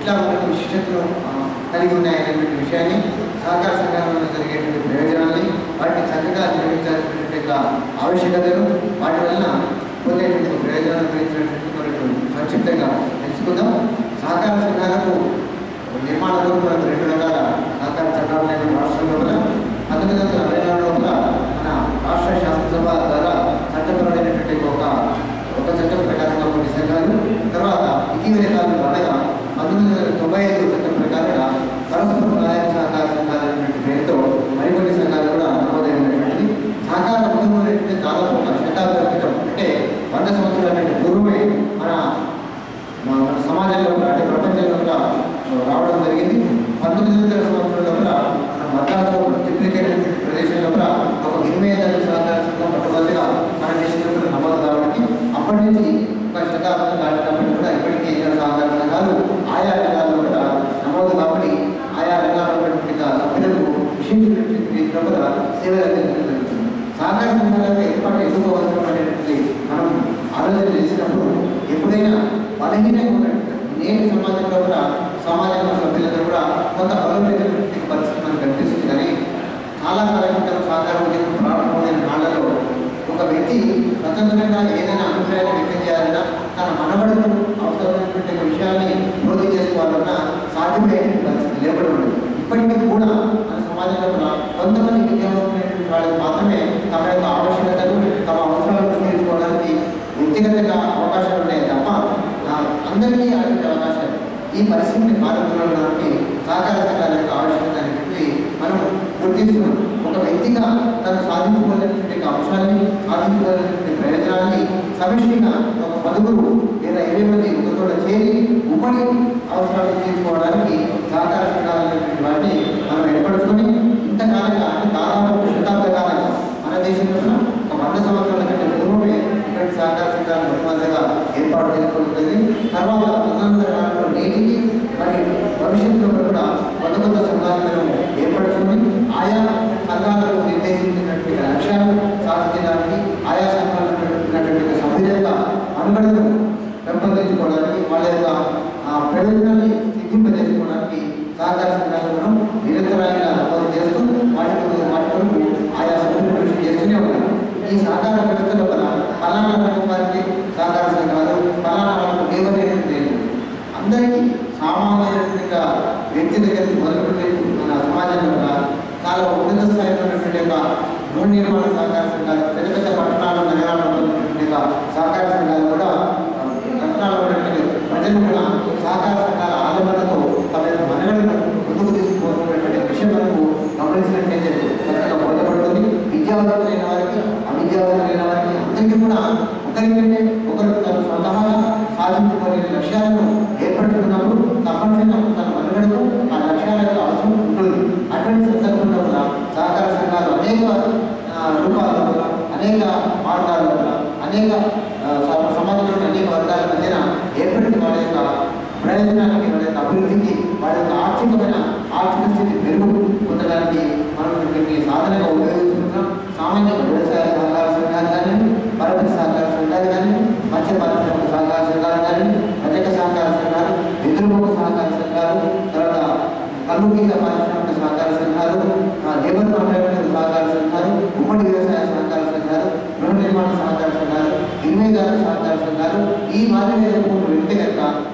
ఎట్లా మనకు విశిష్టతను ఆ, కలిగి ఉన్నాయనేటువంటి విషయాన్ని సహకార సంఘాలలో జరిగేటువంటి ప్రయోజనాల్ని వాటిని చక్కగా నిర్వహించాల్సినటువంటి యొక్క ఆవశ్యకతను వాటి వలన పొందేటువంటి ప్రయోజనాలు గురించినటువంటి మనకు సంక్షిప్తంగా తెలుసుకుందాం సహకార సంఘాలకు నిర్మాణ రూపంలో రెండు రకాల సహకార చట్టాలు ఉన్నాయి రాష్ట్రం లోపల పంతొమ్మిది వందల అరవై నాలుగు లోపల మన రాష్ట్ర శాసనసభ ద్వారా చట్టపరమైనటువంటి ఒక ఒక చట్టం ప్రకారంగా కొన్ని సంఘాలు తర్వాత ఇటీవల కాలంలో అనగా పంతొమ్మిది వందల తొంభై ఐదు చట్టం ప్రకారంగా పరస్పర సహాయక సహకార సంఘాలు అనేటువంటి పేరుతో మరికొన్ని సంఘాలు కూడా నమోదైనటువంటిది సహకార ఉద్యమం అనేటువంటి దాదాపు ఒక శతాబ్దం క్రితం అంటే వంద సంవత్సరాల పూర్వమే మన మన మన సమాజంలో కూడా అంటే ప్రపంచంలో కూడా రావడం జరిగింది పంతొమ్మిది వందల సంవత్సరంలో కూడా మన మద్రాసు టిప్లికేట్ ప్రదేశంలో కూడా ఒక వినిమయదారు సహకార సంఘం పట్టుబడిగా మన దేశంలో కూడా నమోదు కాబట్టి అప్పటి నుంచి ఒక శతాబ్దం దాటినప్పటికీ కూడా ఇప్పటికీ ఎన్నో సహకార సంఘాలు ఆయా రంగాల్లో కూడా నమోదు కాబట్టి ఆయా రంగాల్లో ఉన్నటువంటి సభ్యులకు విశేషమైనటువంటి రీతిలో కూడా సేవలు అందించడం జరుగుతుంది సహకార సంఘాలకు ఏర్పాటు ఎందుకు అవసరమైనటువంటి మనం ఆలోచన చేసినప్పుడు ఎప్పుడైనా బలహీనంగా ఉన్నట్టు నేటి సమాజంలో కూడా సమాజంలో సభ్యులందరూ కూడా కొంత బలమైనటువంటి పరిస్థితి మనకు కనిపిస్తుంది కానీ చాలా కాలం క్రితం సహకార ఉద్యమం ప్రారంభమైన నాళ్లలో ఒక వ్యక్తి స్వతంత్రంగా ఏదైనా అభిప్రాయాన్ని వ్యక్తం చేయాలన్నా తన మనవడకు అవసరమైనటువంటి విషయాన్ని పూర్తి చేసుకోవాలన్నా సాధ్యమయ్యేటువంటి పరిస్థితి లేకుండా ఉంది ఇప్పటికీ కూడా మన సమాజంలో కూడా కొంతమంది విద్యావంతులైనటువంటి వాళ్ళకి మాత్రమే తమ యొక్క ఆవశ్యకతలు తమ అవసరాలను తీర్చుకోవడానికి వ్యక్తిగతంగా అవకాశాలు ఉన్నాయి తప్ప ఆ, అందరికీ అటువంటి అవకాశాలు ఈ పరిస్థితిని పాల్గొనడానికి సహకార సంఘాల యొక్క ఆవశ్యకత అనేటువంటి మనం గుర్తిస్తున్నాం ఒక వ్యక్తిగా తను సాధించుకోవాలనేటువంటి అంశాన్ని సాధించుకోవాలనేటువంటి ప్రయోజనాన్ని సమిష్టిగా ఒక పలువురు లేదా ఇరవై మంది ఒక చోట చేరి ఉమ్మడి అవసరాలు తీర్చుకోవడానికి సహకార సంఘాలు అనేటువంటి వాటిని మనం ఏర్పరచుకొని ఇంతకాలంగా అంటే దాదాపు ఒక శతాబ్ద కాలంగా మన దేశంలో కూడా ఒక వంద సంవత్సరాల కంటే పూర్వమే ఇటువంటి సహకార సంఘాలు మొట్టమొదటిగా ఏర్పాటు చేసుకుంటుంది తర్వాత తదనంతర కాలంలో నేటికి మరి భవిష్యత్తులో కూడా కొత్త కొత్త సంఘాలను ఏర్పరచుకొని ఆయా సంఘాలకు నిర్దేశించినటువంటి లక్ష్యాలు సాధించడానికి ఆయా సంఘాలలో ఉన్నటువంటి సభ్యుల యొక్క మనుగడను పెంపొందించుకోవడానికి వాళ్ళ యొక్క ఆ, ప్రయోజనాన్ని సిద్ధింపజేసుకోవడానికి సహకార సంఘాలను మనం నిరంతరాయంగా నమోదు చేస్తూ వాటి కొరకు- వాటి కొరకు ఆయా సభ్యులు కృషి చేస్తూనే ఉన్నాం ఈ సహకార వ్యవస్థ లోపల ఫలానా రంగం వారికి సహకార సంఘాలు ఫలానా వాళ్ళకు లేవనేది లేదు అందరికీ సామాన్యమైన వ్యక్తి దగ్గర నుంచి మొదలుపెట్టి మన సమాజంలో కూడా చాలా ఉన్నత స్థాయిలో ఉన్నటువంటి యొక్క గృహ నిర్మాణ సహకార సంఘాలు పెద్ద పెద్ద పట్టణాలు నగరాల్లో ఉన్నటువంటి యొక్క సహకార సంఘాలు కూడా ఆ, పట్టణాల్లో ఉన్నటువంటి ప్రజలు కూడా సహకార సంఘాల ఆలంబనతో తమ యొక్క మనగడను ముందుకు తీసుకుపోతున్నటువంటి విషయం మనకు గమనించినట్లయితే చక్కగా బోధపడుతుంది విద్యావంతులైన వారికి అవిద్యావంతులైన వారికి అందరికీ కూడా ఒకరికంటే ఒకరు తన స్వతహాగా సాధించుకునే లక్ష్యాలను ఏర్పరచుకున్నప్పుడు తప్పనిసరిగా తన మనుగడకు ఆ లక్ష్యాల యొక్క అవసరం ఉంటుంది అటువంటి సందర్భంలో కూడా సహకార సంఘాలు అనేక ఆ, రూపాల్లో కూడా అనేక మార్గాల్లో కూడా అనేక ఆ, సమ- సమాజంలోని అనేక వర్గాల మధ్యన ఏర్పడిన వాళ్ళ యొక్క ప్రయోజనానికి వాళ్ళ యొక్క అభివృద్ధికి వాళ్ళ యొక్క ఆర్థికమైన ఆర్థిక స్థితి మెరుగు పొందడానికి మనం వీటిని సాధనగా ఉపయోగించుకుంటున్నాం సామాన్య వ్యవసాయ సహకార సంఘాలు కానీ పరపతి సహకార సంఘాలు కానీ మత్స్య పరిశ్రమ సహకార సంఘాలు కానీ రజక సహకార సంఘాలు ఎదురుముఖ సహకార సంఘాలు తర్వాత కల్లుకీల పారిశ్రామిక సహకార సంఘాలు ఆ, లేబర్ కాంట్రాక్టర్ సహకార సంఘాలు ఉమ్మడి వ్యవసాయ సహకార సంఘాలు గృహ నిర్మాణ సహకార సంఘాలు ఇన్వేదారు సహకార సంఘాలు ఈ మాదిరి మూడు వెళ్తే కనుక